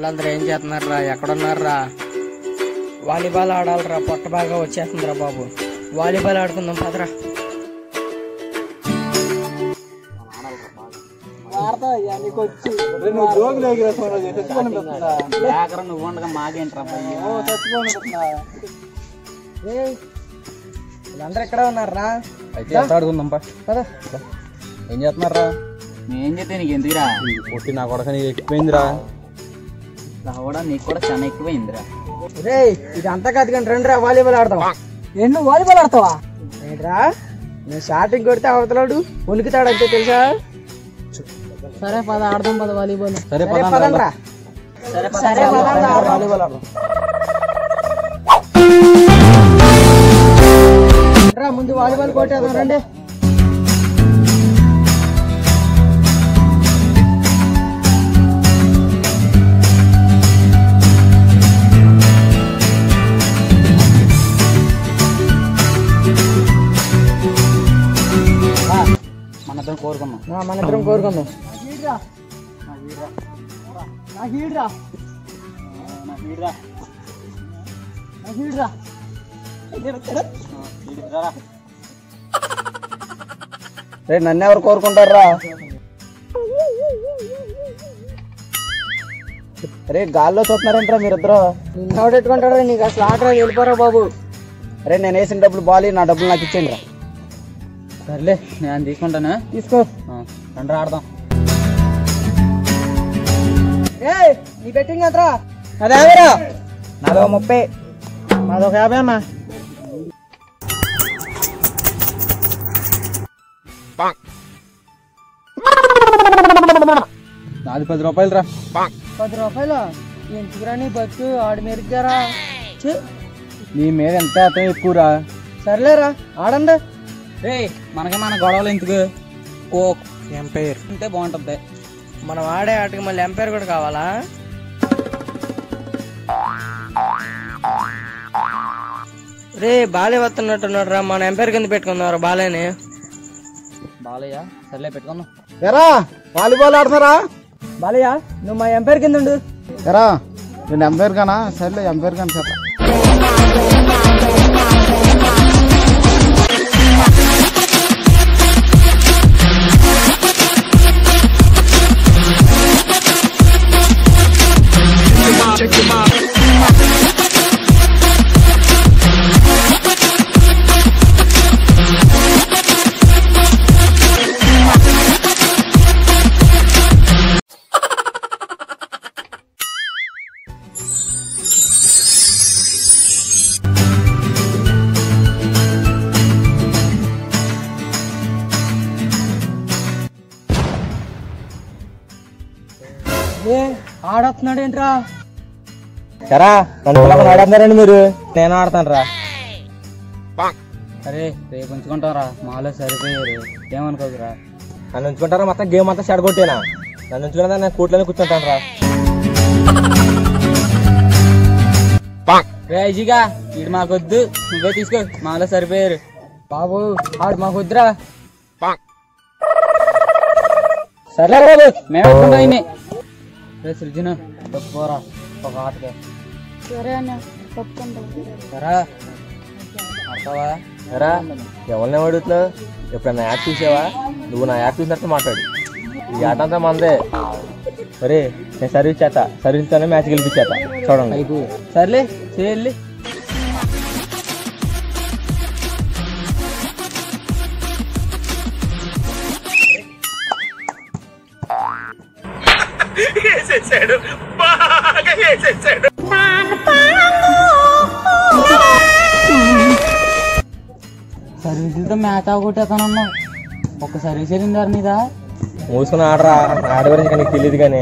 వాళ్ళందరూ ఏం చేస్తున్నారా ఎక్కడున్నారా వాలీబాల్ ఆడాలరా పొట్ట బాగా వచ్చేస్తుందిరా బాబు వాలీబాల్ ఆడుకుందాం పదరా లేకరా నువ్వు ఉండగా మాకేంట్రా వీళ్ళందరూ ఎక్కడ ఉన్నారా అయితే ఎంత ఆడుకుందాం పా పద ఏం చేస్తున్నారా నేను చెప్తే నీకు ఎందుకురా పొట్టి నా కొడక నీకు ఎక్కిపోయిందిరా రావడం నీకు కూడా చాలా ఎక్కువైందిరా రే ఇది అంతా కాదు కానీ రండి రా వాలీబాల్ ఆడదాం ఎన్ను వాలీబాల్ ఆడతావా ఏంట్రా నేను షాటింగ్ కొడితే అవతలాడు వణుకుతాడు అంతే తెలుసా సరే పద ఆడదాం పద వాలీబాల్ సరే సరే పద పదండ్రా సరే పదండ్రా, వాలీబాల్ ఆడదాం రా ముందు వాలీబాల్ కొట్టేద్దాం రండి మనతో కోరుకున్నాం ఆ, మన ఇద్దరం కోరుకుందాం రే నన్ను ఎవరు కోరుకుంటారా రే గాల్లో చూస్తున్నారంటారా మీరిద్దరు నిన్న పెట్టుకుంటారా నీకు అసలు ఆట రాదు, వెళ్ళిపోరా బాబు రే నేను వేసిన డబ్బులు బాలి నా డబ్బులు నాకు ఇచ్చేయండి రా సర్లే నేను తీసుకుంటాను తీసుకో రండి ఆడదాం ఏ నీ బెట్టింగ్ ఎంతరా అదే యాభైరా నాదో ముప్పై మాదొక యాభై అమ్మా నాది పది రూపాయలు రా పది రూపాయలు ఎందుకురా నీ బతుకు ఆడి మెరుగ్గారా ఛీ, నీ మీద ఎంత అర్థం ఎక్కువరా సర్లేరా ఆడండి రే మనకి మన గొడవలు ఎందుకు కోక్ ఎంపైర్ ఉంటే బాగుంటుంది మనం ఆడే ఆటకి మళ్ళీ ఎంపైర్ కూడా కావాలా రే బాలే వస్తున్నట్టున్నాడు రా మన ఎంపైర్ కింద పెట్టుకుందాం రా బాలేని బాలయ్య సర్లే పెట్టుకుందాం ఎరా వాలీబాల్ ఆడుతున్నారా బాలయ్య నువ్వు మా ఎంపైర్ కింద ఉండు ఎరా నేను ఎంపైర్ కానా సర్లే ఎంపైర్ కానీ చెప్ప ఏ ఆడొస్తున్నాడు ఏంట్రా ఎరా నన్ను పిల్లలు ఆడుతున్నారండి మీరు నేను ఆడతాను రా అరే రేపు ఉంచుకుంటాం రా మాలో సరిపోయారు ఏమనుకోదురా నన్ను ఉంచుకుంటారా మొత్తం గేమ్ అంతా చెడగొట్టేనా నన్ను ఉంచుకున్నా నేను కూట్లోనే కూర్చుంటాను రా రే అజిగా వీడు మాకొద్దు నువ్వే తీసుకో మాలో సరిపోయారు బాబు ఆడు మాకు వద్దురా సర్లే బాబు మేము పెట్టుకుంటాం ఇన్ని రే సృజన తప్పుకోరా ఒక ఆటకే సరే అన్న తప్పకుండా సరా ఆడతావా ఎరా ఎవరిని అడుగుతున్నావు ఎప్పుడన్నా యాప్ చూసావా నువ్వు నా యాప్ చూసినట్టు మాట్లాడు ఈ ఆట అంతా మందే సరే నేను సర్వీస్ చేస్తా సర్వీస్ తోనే మ్యాచ్ గెలిపించేస్తా చూడండి సర్లే చేయాలి సర్వీసులతో మ్యాచ్ ఆగొట్టేతానన్నా ఒక సర్వీస్ వెళ్ళిందారు నీదా మూసుకుని ఆడరా ఆడ గురించి నీకు తెలియదు కానీ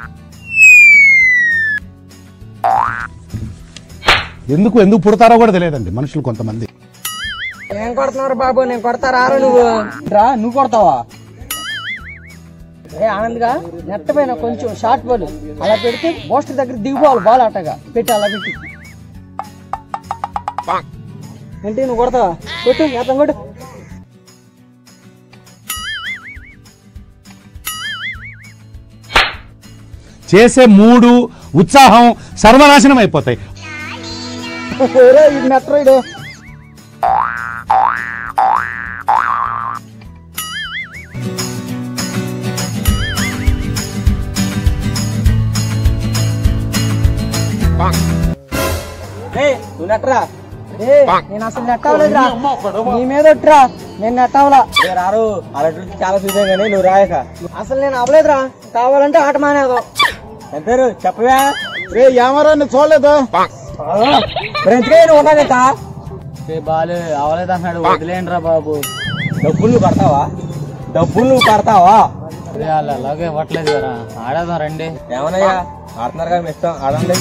ఎందుకు ఎందుకు పుడతారో కూడా తెలియదండి మనుషులు కొంతమంది ఏం కొడుతున్నారు బాబు నేను కొడతారా నువ్వు రా నువ్వు కొడతావా ఏ ఆనంద్గా నెట్ పైన కొంచెం షార్ట్ బాల్ అలా పెడితే పోస్టర్ దగ్గర దిగిపోవాలి బాల్ అట్టగా పెట్టి అలా పెట్టి ఏంటి నువ్వు కొడతావా కొట్టు ఎత్తం కొట్టు చేసే మూడు ఉత్సాహం సర్వనాశనం అయిపోతాయి మెట్రోయిడు నువ్వు నెట్టరా నేను అసలు నెట్ అవ్వలేదురా నీ మీద ఒట్టురా నేను నెట్ అవ్వలా ఏ రారు అలాంటి చాలా చూసాం కానీ నువ్వు రాయక అసలు నేను అవ్వలేదురా కావాలంటే ఆట మానేదో ఎంత పేరు చెప్పవా రే ఏమరా చూడలేదు ఉన్నాక రే బాలు అవలేదు అన్నాడు వదిలేండిరా బాబు డబ్బులు నువ్వు కడతావా డబ్బులు నువ్వు కడతావా రే వాళ్ళు అలాగే ఇవ్వట్లేదు కదా ఆడేద్దాం రండి ఏమన్నయ్యా ఆడుతున్నారు కదా మీ ఇష్టం ఆడండి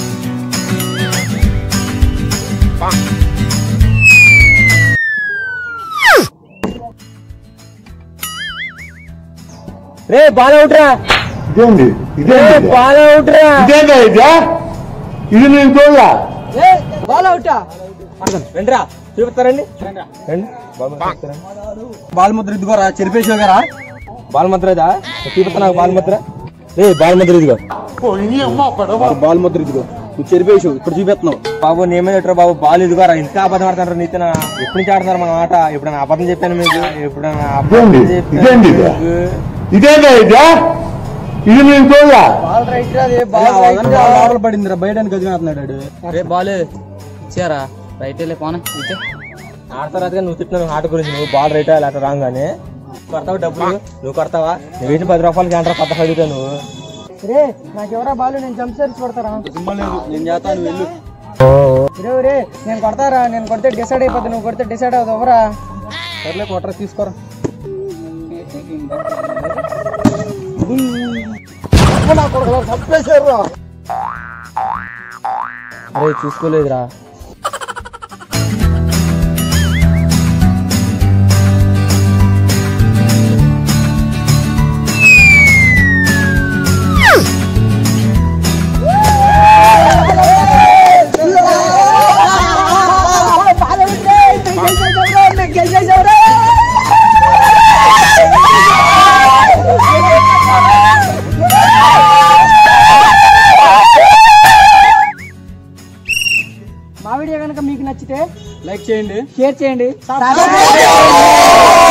రే బాల్ అవుట్రా ఇదేంటి రే బాల్ అవుట్రా ఇదేంటా ఇదే ఇది నేను చూడలా బాల్ అవుటా రండిరా చూపిస్తారండి రండి బాల్ ముద్ర చూపిస్తారా? బాల్ ముద్ర ఇదిగోరా చెరిపేసావు గారా బాల్ ముద్ర ఇదా చూపిస్తా నాకు బాల్ ముద్ర రే బాల్ ముద్ర ఇదిగో బాల్ ముద్ర ఇదిగో నువ్వు చెరిపేసావు ఇక్కడ చూపిస్తున్నావు బాబు నీ మీద ఎట్రా బాబు బాల్ ఇదిగోరా ఇంకా అబద్ధం ఆడుతున్నారు నీతో ఎప్పటి నుంచి ఆడుతున్నారు మన ఆట ఎప్పుడైనా అబద్ధం చెప్పాను మీకు ఎప్పుడైనా అబద్ధం ఇదేంటి? చెప్పాను ఇదేంటి ఇది? మీకు? ఇదేంటా ఇదే ఇది నేను చూడలా బాల్ రైట్ రాదే అలా బాల్ వదలండి, బాల్ లోపల పడింది రా బయట గదినాడున్నాడు రే బాలు ఇచ్చారా రైట్ వెళ్ళి పోనా ఇచ్చే ఆడతారా నువ్వు తిట్టినావు ఆట గురించి నువ్వు బాల్ రైట్ అలా రాంగ్ అని కొడతావు డబ్బులు నువ్వు కొడతావా నువ్వు వేసిన పది రూపాయలకి అంటారా కొత్త అడుగుతా నువ్వు రే నాకు ఎవరా బాలు నేను జంప్ చేసి కొడతారా నేను చేస్తాను వెళ్ళు రే రే నేను కొడతారా నేను కొడితే డిసైడ్ అయిపోద్ది నువ్వు కొడితే డిసైడ్ అవుతావు ఎవరా సర్లే కొట్టరా తీసుకోరా అరే చూసుకోలేదురా మా వీడియో కనుక మీకు నచ్చితే లైక్ చేయండి షేర్ చేయండి